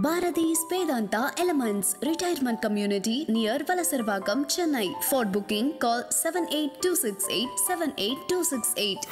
Bharati's Vedanta Elements Retirement Community near Valasarvagam, Chennai. For booking, call 78268 78268.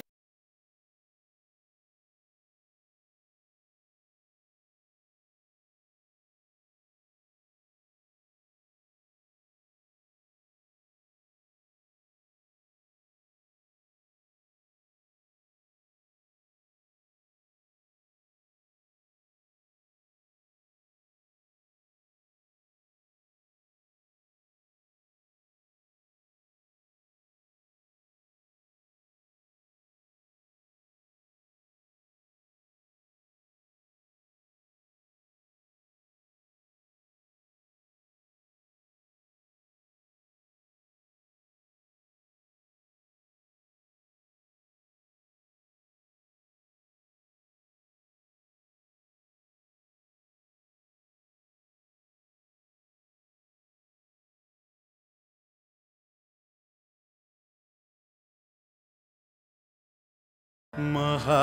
மகா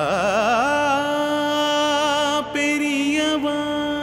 பெரியவா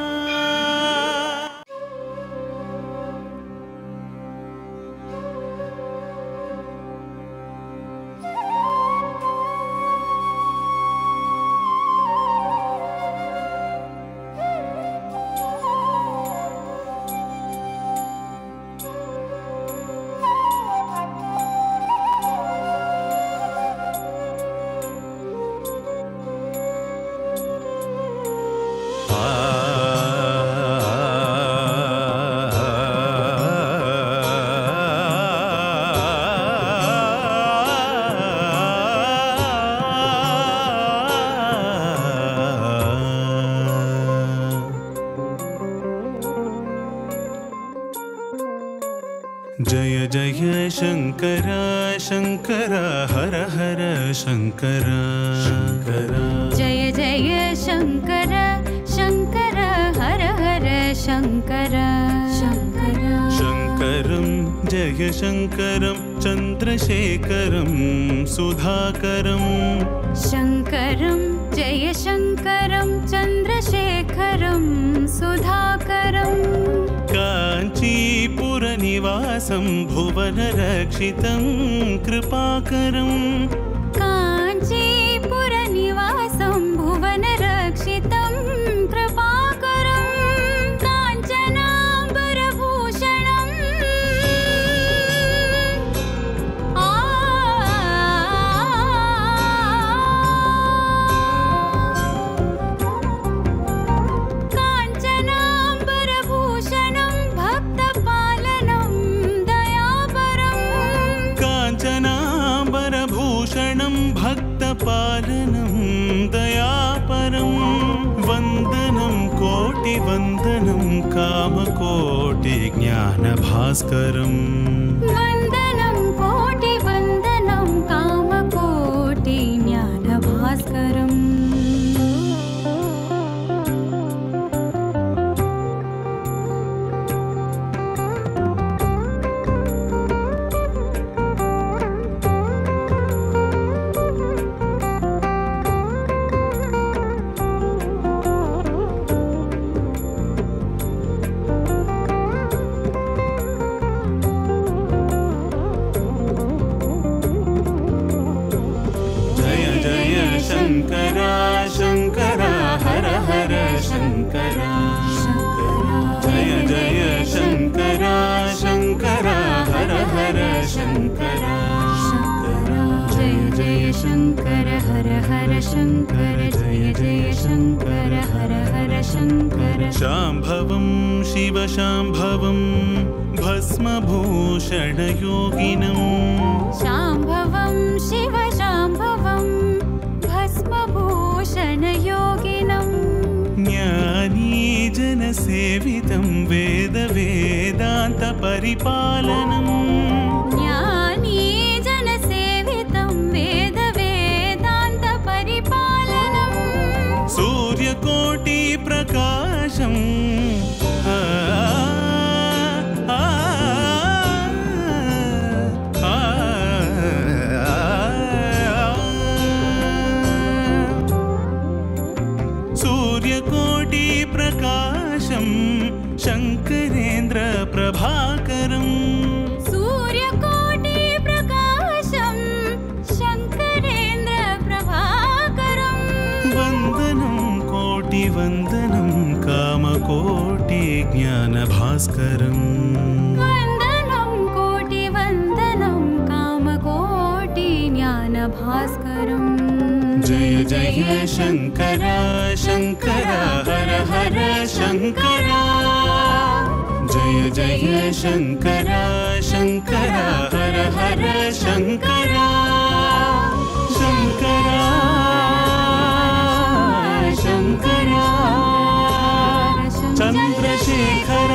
जय जय शङ्कर शङ्कर हर हर शङ्कर शङ्कर जय जय शङ्कर शङ्कर हर हर शङ्कर शङ्कर शङ्करं जय शङ्करं चन्द्रशेखरं सुधाकरं शङ्करं जय शङ्करं चन्द्रशेखरं सुधाकरं काञ्चीपुरनिवासं भुवनरक्षितं कृपाकरम् काञ्चीपुरनिवासं भुवनरक्षितं कृपाकरं काञ्चनाम्बरभूषणम् आ काञ्चनाम्बरभूषणं भक्तपालनं दयापरम् काञ्चनाम्बरभूषणं भक्तपालनं दयापरं वन्दनं कोटिवन्दनं कामकोटिज्ञानभास्करम् वन्दनं कोटिवन्दनं कामकोटि ज्ञानभास्करम् जय जय शङ्कर शङ्कर हर हर शङ्कर जय जय शङ्कर शङ्कर हर हर शङ्कर जय जय शङ्कर हर हर शङ्कर जय जय शङ्कर हर हर शङ्कर शाम्भवं शिवशाम्भवं भस्मभूषणयोगिनम् शाम्भवं शिव शाम्भवं भस्मभूषणयोगिनम् ज्ञानीजनसेवितं वेदवेदान्तपरिपालनम् ज्ञानी जनसेवितं वेदवेदान्तपरिपालनम् सूर्यकोटिप्रकाशम् आ, आ, आ, आ, सूर्यकोटिप्रकाशं प्रकाशं शङ्करेन्द्रप्रभाकरम् सूर्यकोटि प्रकाशं शङ्करेन्द्रप्रभाकरम् वन्दनं कोटिवन्दनं कामकोटिज्ञानभास्करम् वन्दनं कोटिवन्दनं कामकोटि ज्ञानभास्करम् जय जय शङ्कर शङ्कर हर हर शङ्कर जय जय शङ्कर शङ्कर हर हर शङ्कर शङ्कर शङ्कर चन्द्रशेखर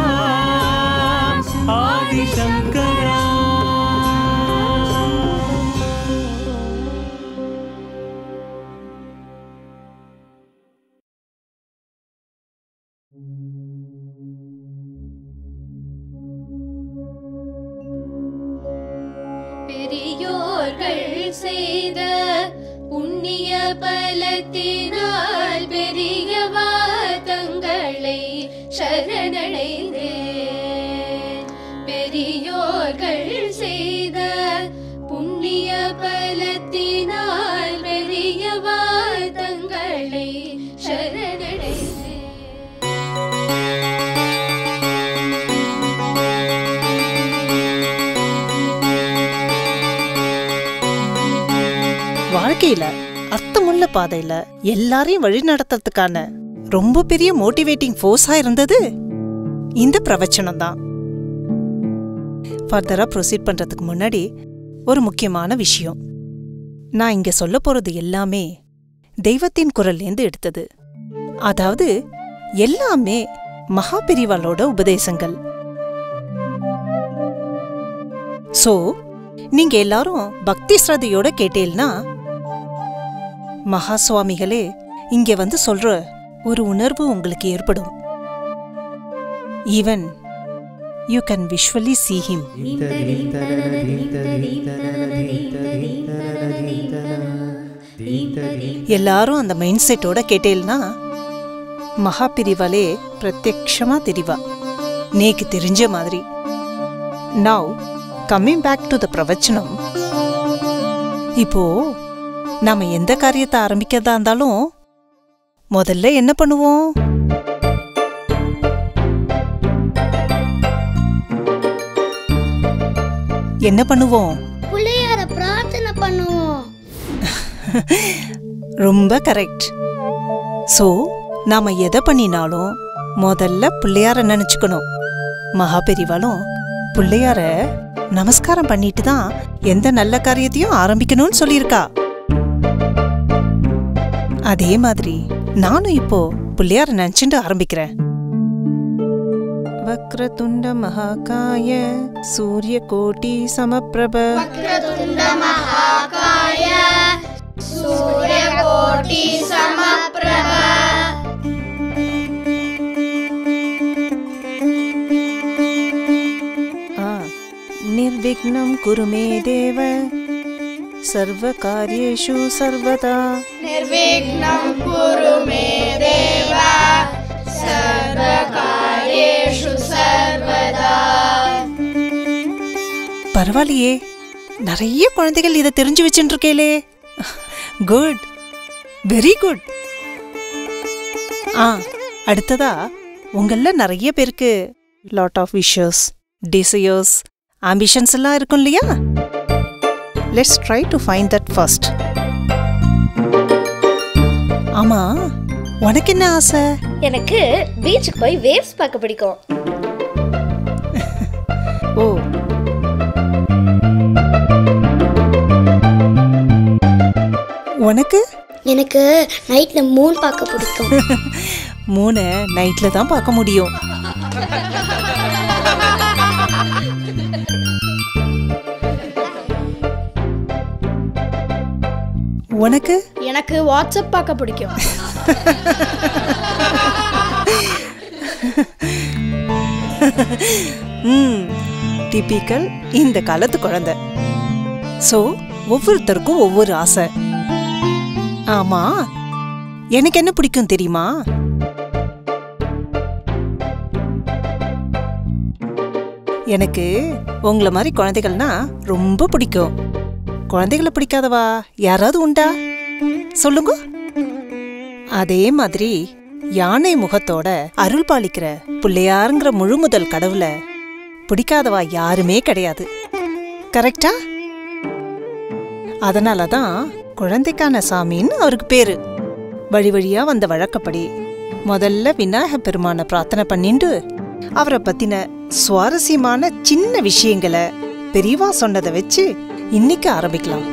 आदिशङ्कर பெரியோர்கள் செய்த புண்ணிய பலத்தினால் பெரிய வாதங்களை சரணடைந்தேன் பெரியோர்கள் செய்த புண்ணிய பலத்தினால் பெரிய வாதங்களை சரணடைந்தேன் வாழ்க்கையில அர்த்தமுள்ள பாதையில எல்லாரையும் வழி நடத்துறதுக்கான ரொம்ப பெரிய மோட்டிவேட்டிங் ஃபோர்ஸா இருந்தது இந்த பிரவச்சனம் தான் ஃபர்தரா ப்ரொசீட் பண்றதுக்கு முன்னாடி ஒரு முக்கியமான விஷயம் நான் இங்க சொல்ல போறது எல்லாமே தெய்வத்தின் குரல்லேந்து எடுத்தது அதாவது எல்லாமே மகா பெரிவாளோட உபதேசங்கள் சோ நீங்க எல்லாரும் பக்தி ஸ்ரதையோட கேட்டேல்னா மகா சுவாமிகளே இங்க வந்து சொல்ற ஒரு உணர்வு உங்களுக்கு ஏற்படும் even you can visually see him எல்லாரும் அந்த மைண்ட் செட்டோட கேட்டேல்னா மகா பிரிவாலே பிரத்யக்ஷமா தெரிவா நேக்கு தெரிஞ்ச மாதிரி now coming back to the பிரவச்சனம் இப்போ நாம எந்த காரியத்தை ஆரம்பிக்கிறதா இருந்தாலும் முதல்ல என்ன பண்ணுவோம் என்ன பண்ணுவோம் பிள்ளையார பிரார்த்தனை பண்ணுவோம் ரொம்ப கரெக்ட் சோ நாம எதை பண்ணினாலும் முதல்ல பிள்ளையார நினைச்சுக்கணும் மகா பெரிவாலும் பிள்ளையார நமஸ்காரம் பண்ணிட்டு தான் எந்த நல்ல காரியத்தையும் ஆரம்பிக்கணும்னு சொல்லியிருக்கா அதே மாதிரி நானும் இப்போ பிள்ளையார நினைச்சுட்டு ஆரம்பிக்கிறேன் வக்ரதுண்ட மகாகாய சூரிய கோட்டி சமப்பிரப வக்ரதுண்ட மகாகாய சூரியகோட்டி சமப்பிரப ஆ, நிர்விக்னம் குரு மே தேவ சர்வ காரியேஷு சர்வதா நிர்விக்னம் குரு மே தேவ சர்வகாரியேஷு சர்வதா பரவாயில்லையே நிறைய குழந்தைகள் இதை தெரிஞ்சு வச்சுட்டு இருக்கேளே குட் வெரி குட் ஆ அடுத்ததா உங்கள நிறைய பேருக்கு lot of wishes desires ambitions எல்லாம் இருக்கும் இல்லையா let's try to find that first ஆமா உனக்கு என்ன ஆசை எனக்கு பீச்சுக்கு போய் வேவ்ஸ் பார்க்க பிடிக்கும் ஓ உனக்கு எனக்கு நைட்ல மூன் பார்க்க பிடிக்கும் மூணு நைட்ல தான் பார்க்க முடியும் உனக்கு எனக்கு வாட்ஸ்அப் பார்க்க பிடிக்கும் ம் டிபிக்கல் இந்த காலத்து குழந்தை சோ ஒவ்வொருத்தருக்கும் ஒவ்வொரு ஆசை ஆமா எனக்கு என்ன பிடிக்கும் தெரியுமா எனக்கு உங்களை மாதிரி குழந்தைகள்னா ரொம்ப பிடிக்கும் குழந்தைகளை பிடிக்காதவா யாராவது உண்டா சொல்லுங்க அதே மாதிரி யானை முகத்தோட அருள் பாலிக்கிற பிள்ளையாருங்கிற முழுமுதல் கடவுளை பிடிக்காதவா யாருமே கிடையாது கரெக்டா அதனால தான் குழந்தைக்கான சாமின்னு அவருக்கு பேரு வழி வழியா வந்த வழக்கப்படி முதல்ல விநாயக பெருமான பிரார்த்தனை பண்ணிண்டு அவரை பத்தின சுவாரஸ்யமான சின்ன விஷயங்களை பெரியவா சொன்னதை வச்சு இன்னைக்கு ஆரம்பிக்கலாம்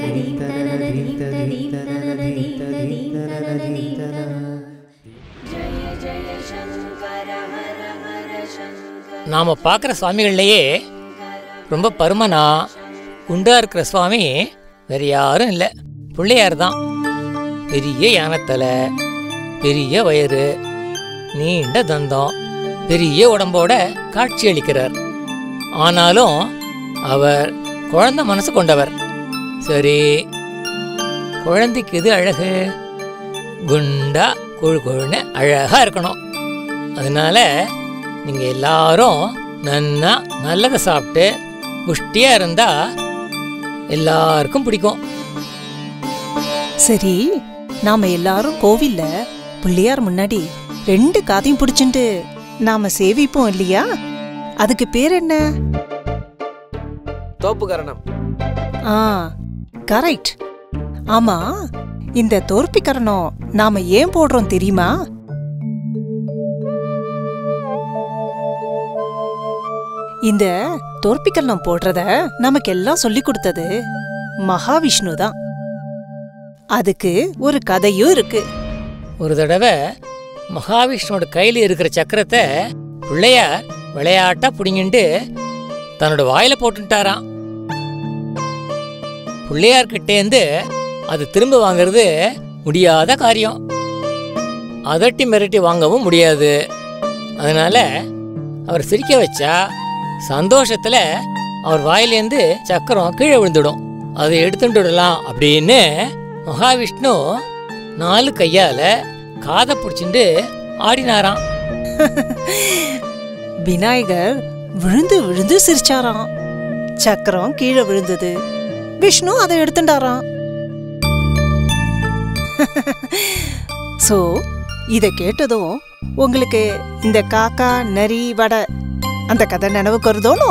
நாம் பார்க்குற சுவாமிகள்லையே ரொம்ப பருமனா குண்டா இருக்கிற சுவாமி வேற யாரும் இல்லை பிள்ளையார் தான் பெரிய யானத்தலை பெரிய வயிறு நீண்ட தந்தம் பெரிய உடம்போட காட்சி அளிக்கிறார் ஆனாலும் அவர் குழந்தை மனசு கொண்டவர் சரி குழந்தைக்கு எது அழகு குண்டா கொழு கொழுன்னு அழகா இருக்கணும் அதனால நீங்க எல்லாரும் நன்னா நல்லதை சாப்பிட்டு புஷ்டியா இருந்தா எல்லாருக்கும் பிடிக்கும் சரி நாம எல்லாரும் கோவில்ல பிள்ளையார் முன்னாடி ரெண்டு காதையும் பிடிச்சுண்டு நாம சேவிப்போம் இல்லையா அதுக்கு பேர் என்ன தோப்புக்கரணம் ஆ கரெக்ட் ஆமா இந்த தோற்பிக்கரணம் நாம ஏன் போடுறோம் தெரியுமா இந்த தோற்பிக்கரணம் போடுறத நமக்கு எல்லாம் சொல்லி கொடுத்தது மகாவிஷ்ணு தான் அதுக்கு ஒரு கதையும் இருக்கு ஒரு தடவை மகாவிஷ்ணுவோட கையில் இருக்கிற சக்கரத்தை பிள்ளையார் விளையாட்டா புடிங்கிண்டு தன்னோட வாயில போட்டுட்டாராம் பிள்ளையார்கிட்டேருந்து அது திரும்ப வாங்குறது முடியாத காரியம் அதட்டி மிரட்டி வாங்கவும் முடியாது அதனால அவர் சிரிக்க வச்சா சந்தோஷத்துல அவர் வாயிலேருந்து சக்கரம் கீழே விழுந்துடும் அதை எடுத்துட்டு விடலாம் அப்படின்னு மகாவிஷ்ணு நாலு கையால காதை பிடிச்சிட்டு ஆடினாராம் விநாயகர் விழுந்து விழுந்து சிரிச்சாராம் சக்கரம் கீழே விழுந்தது விஷ்ணு அதை எடுத்துட்டாராம் சோ இத கேட்டதும் உங்களுக்கு இந்த காக்கா நரி வடை அந்த கதை நினைவுக்கு வருதோனோ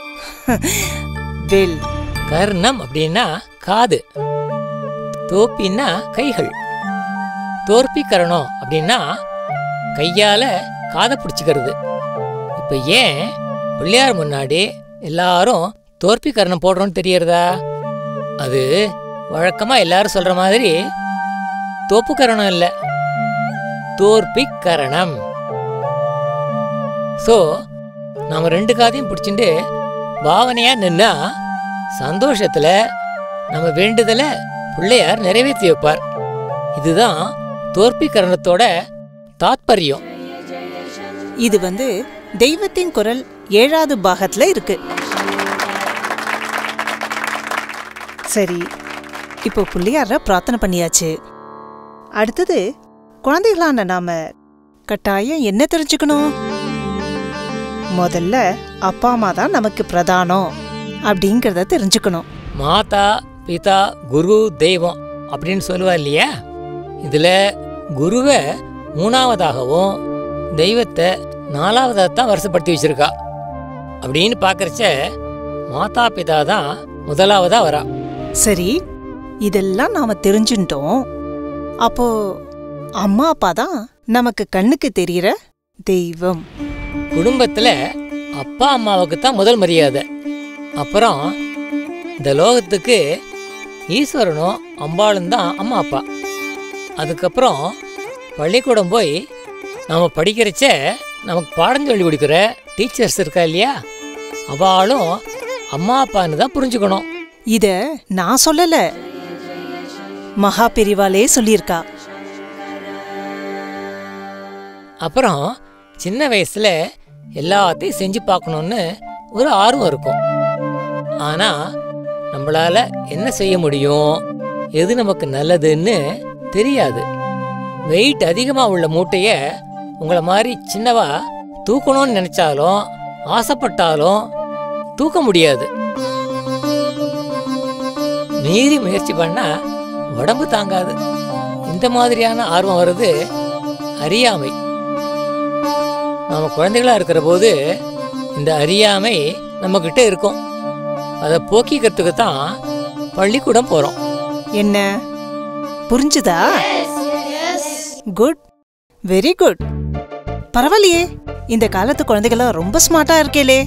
வெல் கர்ணம் அப்படின்னா காது தோப்பின்னா கைகள் தோற்பிக்கரணம் அப்படின்னா கையால காதை பிடிச்சிக்கிறது இப்ப ஏன் பிள்ளையார் முன்னாடி எல்லாரும் தோற்பிக்கரணம் போடுறோம்னு தெரியறதா அது வழக்கமா எல்லாரும் சொல்ற மாதிரி தோப்புக்கரணம் இல்ல தோற்பிக்கரணம் சோ நாம ரெண்டு காதையும் பிடிச்சிட்டு பாவனையா நின்னா சந்தோஷத்துல நம்ம வேண்டுதல பிள்ளையார் நிறைவேற்றி வைப்பார் இதுதான் தோற்பிக்கரணத்தோட தாத்பரியம் இது வந்து தெய்வத்தின் குரல் ஏழாவது பாகத்துல இருக்கு சரி இப்போ பிள்ளையார பிரார்த்தனை பண்ணியாச்சு அடுத்தது குழந்தைகளான நாம கட்டாயம் என்ன தெரிஞ்சுக்கணும் முதல்ல அப்பா அம்மா தான் நமக்கு பிரதானம் அப்படிங்கறத தெரிஞ்சுக்கணும் மாதா பிதா குரு தெய்வம் அப்படின்னு சொல்லுவா இல்லையா இதுல குருவை மூணாவதாகவும் தெய்வத்தை நாலாவதாக தான் வருஷப்படுத்தி வச்சிருக்கா அப்படின்னு பார்க்கறச்ச மாதா பிதா தான் முதலாவதா வரா சரி இதெல்லாம் நாம தெரிஞ்சுட்டோம் அப்போ அம்மா அப்பா தான் நமக்கு கண்ணுக்கு தெரியற தெய்வம் குடும்பத்துல அப்பா அம்மாவுக்கு தான் முதல் மரியாதை அப்புறம் இந்த லோகத்துக்கு ஈஸ்வரனும் அம்பாளும் தான் அம்மா அப்பா அதுக்கப்புறம் பள்ளிக்கூடம் போய் நாம படிக்கிறச்ச நமக்கு பாடம் சொல்லி கொடுக்குற டீச்சர்ஸ் இருக்கா இல்லையா அவளும் அம்மா அப்பான்னு தான் புரிஞ்சுக்கணும் இத நான் சொல்லல மகா பெரிவாலே சொல்லியிருக்கா அப்புறம் சின்ன வயசுல எல்லாத்தையும் செஞ்சு பார்க்கணும்னு ஒரு ஆர்வம் இருக்கும் ஆனா நம்மளால என்ன செய்ய முடியும் எது நமக்கு நல்லதுன்னு தெரியாது வெயிட் அதிகமா உள்ள மூட்டைய உங்களை மாதிரி சின்னவா தூக்கணும்னு நினைச்சாலும் ஆசைப்பட்டாலும் தூக்க முடியாது மீறி முயற்சி பண்ணா உடம்பு தாங்காது இந்த மாதிரியான ஆர்வம் வருது அறியாமை நம்ம குழந்தைகளா இருக்கிற போது இந்த அறியாமை நம்ம கிட்ட இருக்கும் அதை போக்கிக்கிறதுக்கு தான் பள்ளிக்கூடம் போறோம் என்ன புரிஞ்சுதா குட் வெரி குட் பரவாயில்லையே இந்த காலத்து குழந்தைகளாம் ரொம்ப ஸ்மார்ட்டா இருக்கேலே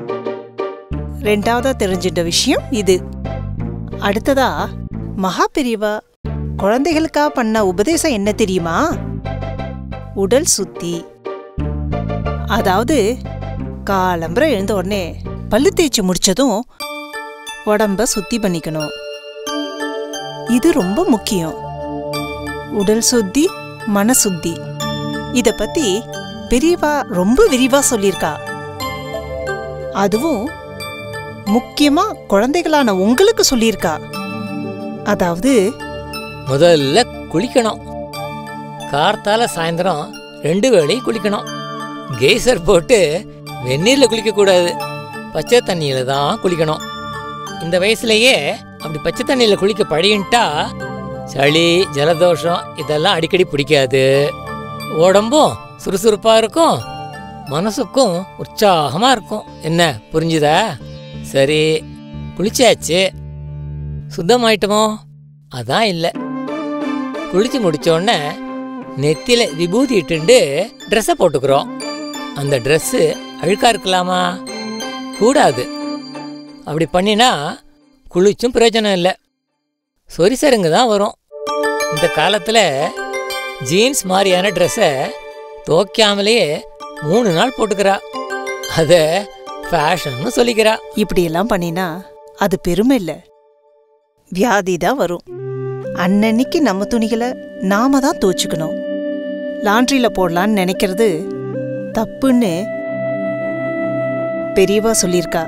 ரெண்டாவதா தெரிஞ்சிட்ட விஷயம் இது அடுத்ததா மகா பெரியவா குழந்தைகளுக்கா பண்ண உபதேசம் என்ன தெரியுமா உடல் சுத்தி அதாவது காலம்பரை எழுந்த உடனே பல்லு தேய்ச்சி முடிச்சதும் உடம்ப சுத்தி பண்ணிக்கணும் இது ரொம்ப முக்கியம் உடல் சுத்தி மன சுத்தி இத பத்தி பெரியவா ரொம்ப விரிவா சொல்லியிருக்கா அதுவும் முக்கியமா குழந்தைகளான உங்களுக்கு சொல்லியிருக்கா அதாவது முதல்ல குளிக்கணும் கார்த்தால சாயந்தரம் ரெண்டு வேளையும் குளிக்கணும் கெய்சர் போட்டு வெந்நீர்ல குளிக்க கூடாது பச்சை தண்ணியில தான் குளிக்கணும் இந்த வயசுலயே அப்படி பச்சை தண்ணியில குளிக்க பழகின்ட்டா சளி ஜலதோஷம் இதெல்லாம் அடிக்கடி பிடிக்காது உடம்பும் சுறுசுறுப்பா இருக்கும் மனசுக்கும் உற்சாகமா இருக்கும் என்ன புரிஞ்சுதா சரி குளிச்சாச்சு சுத்தமாயிட்டோமோ அதான் இல்லை குளிச்சு முடிச்ச உடனே நெத்தியில விபூதி இட்டுண்டு ட்ரெஸ்ஸை போட்டுக்கிறோம் அந்த ட்ரெஸ்ஸு அழுக்கா இருக்கலாமா கூடாது அப்படி பண்ணினா குளிச்சும் பிரயோஜனம் இல்லை சொரிசருங்க தான் வரும் இந்த காலத்தில் ஜீன்ஸ் மாதிரியான ட்ரெஸ்ஸை துவைக்காமலேயே மூணு நாள் போட்டுக்கிறா அதை ஃபேஷன்னு சொல்லிக்கிறா இப்படியெல்லாம் பண்ணினா அது பெருமை இல்ல வியாதி தான் வரும் அன்னன்னைக்கு நம்ம துணிகளை நாம தான் தோச்சுக்கணும் லாண்ட்ரியில போடலான்னு நினைக்கிறது தப்புன்னு பெரியவா சொல்லியிருக்கா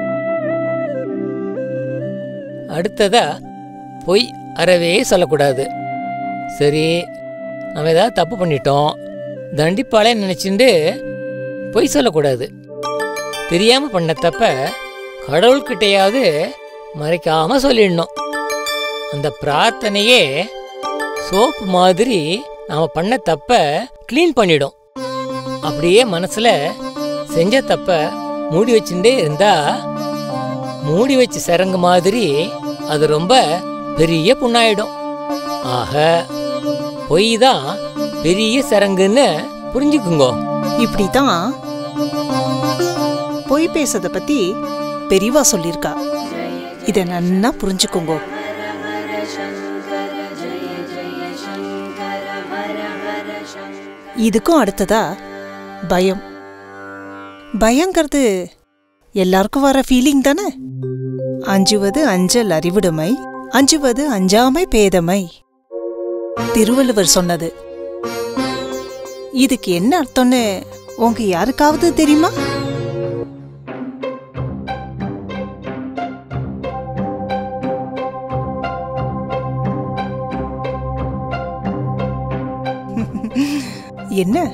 அடுத்ததா பொய் அறவே சொல்லக்கூடாது சரி நம்ம ஏதாவது தப்பு பண்ணிட்டோம் தண்டிப்பாளே நினைச்சுண்டு பொய் சொல்லக்கூடாது தெரியாம பண்ண தப்ப கடவுள்கிட்டயாவது மறைக்காம சொல்லிடணும் அந்த பிரார்த்தனையே சோப்பு மாதிரி நாம பண்ண தப்ப க்ளீன் பண்ணிடும் அப்படியே மனசுல செஞ்ச தப்ப மூடி வச்சுட்டே இருந்தா மூடி வச்ச சரங்கு மாதிரி அது ரொம்ப பெரிய புண்ணாயிடும் ஆக பொய் தான் பெரிய சரங்குன்னு புரிஞ்சுக்குங்கோ இப்படிதான் பொய் பேசுறத பத்தி பெரியவா சொல்லியிருக்கா இத நன்னா புரிஞ்சுக்கோங்க இதுக்கும் அடுத்ததா பயம் பயங்கிறது எல்லாருக்கும் வர ஃபீலிங் தானே அஞ்சுவது அஞ்சல் அறிவிடுமை அஞ்சுவது அஞ்சாமை பேதமை திருவள்ளுவர் சொன்னது இதுக்கு என்ன அர்த்தம்னு உங்க யாருக்காவது தெரியுமா என்ன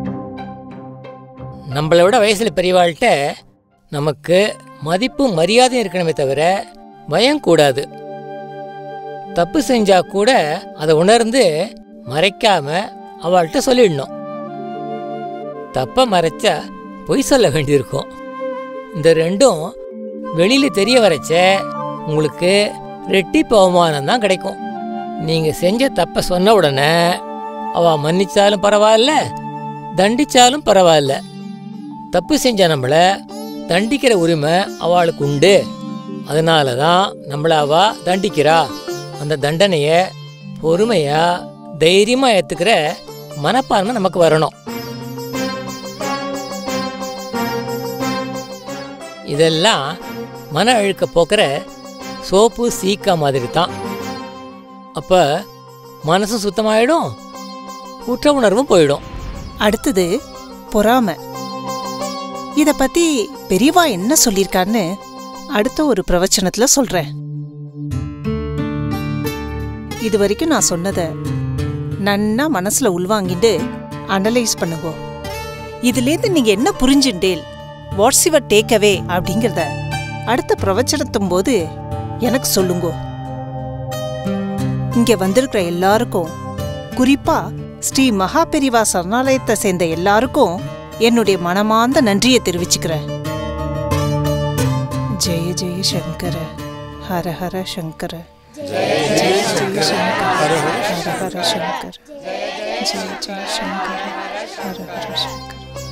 நம்மளை விட வயசுல பெரியவாள்கிட்ட நமக்கு மதிப்பும் மரியாதையும் இருக்கணுமே தவிர பயம் கூடாது தப்பு செஞ்சா கூட அதை உணர்ந்து மறைக்காம அவள்கிட்ட சொல்லிடணும் தப்ப மறைச்சா பொய் சொல்ல வேண்டியிருக்கும் இந்த ரெண்டும் வெளியில தெரிய வரைச்ச உங்களுக்கு ரெட்டிப்பு அவமானம் தான் கிடைக்கும் நீங்க செஞ்ச தப்ப சொன்ன உடனே அவ மன்னிச்சாலும் பரவாயில்ல தண்டிச்சாலும் பரவாயில்ல தப்பு செஞ்ச நம்மள தண்டிக்கிற உரிமை அவளுக்கு உண்டு அதனால தான் நம்மள அவ தண்டிக்கிறா அந்த தண்டனைய பொறுமையா தைரியமா ஏத்துக்கிற மனப்பான்மை நமக்கு வரணும் இதெல்லாம் மன அழுக்க போக்குற சோப்பு சீக்கா மாதிரி தான் அப்ப மனசும் சுத்தமாயிடும் குற்ற உணர்வும் போயிடும் அடுத்தது பொறாமை இத பத்தி பெரியவா என்ன சொல்லியிருக்கான்னு அடுத்த ஒரு பிரவச்சனத்துல சொல்றேன் இது வரைக்கும் நான் சொன்னத நன்னா மனசுல உள்வாங்கிட்டு அனலைஸ் பண்ணுங்க இதுலேருந்து நீங்க என்ன புரிஞ்சுட்டேல் வாட்ஸ் யுவர் டேக் அவே அப்படிங்கிறத அடுத்த பிரவச்சனத்தும் போது எனக்கு சொல்லுங்கோ இங்க வந்திருக்கிற எல்லாருக்கும் குறிப்பா ஸ்ரீ மகா பெரிவா சரணாலயத்தை சேர்ந்த எல்லாருக்கும் என்னுடைய மனமார்ந்த நன்றியை தெரிவிச்சுக்கிறேன் ஜெய ஜெய சங்கர ஹர ஹர சங்கர ஜெய ஜெய சங்கர ஹர ஹர சங்கர ஜெய ஜெய சங்கர ஹர ஹர சங்கர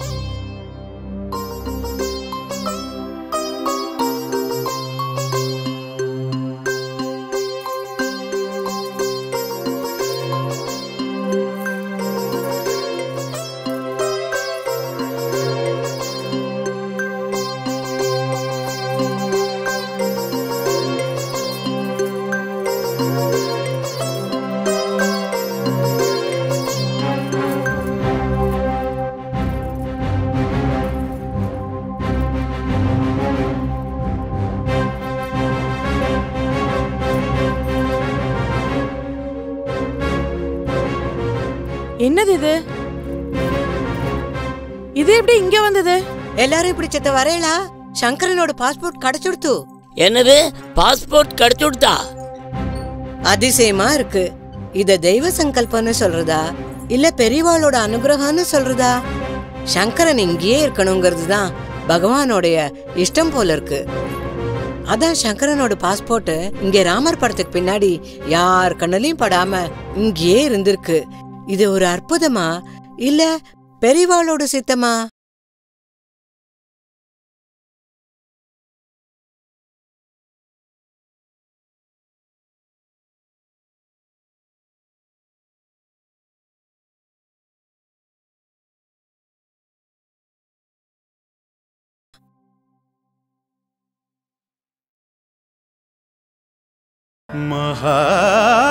என்னது இது இது எப்படி இங்க வந்தது எல்லாரும் இப்படி செத்த வரையலா சங்கரனோட பாஸ்போர்ட் கிடைச்சுடுத்து என்னது பாஸ்போர்ட் கிடைச்சு கொடுத்தா அதிசயமா இருக்கு இத தெய்வ சங்கல்பம்னு சொல்றதா இல்ல பெரியவாளோட அனுகிரகம்னு சொல்றதா சங்கரன் இங்கேயே இருக்கணுங்கிறது தான் பகவானோடைய இஷ்டம் போல இருக்கு அதான் சங்கரனோட பாஸ்போர்ட் இங்க ராமர் படத்துக்கு பின்னாடி யார் கண்ணுலயும் படாம இங்கேயே இருந்திருக்கு இது ஒரு அற்புதமா இல்ல பெரியவாளோட சித்தமா மகா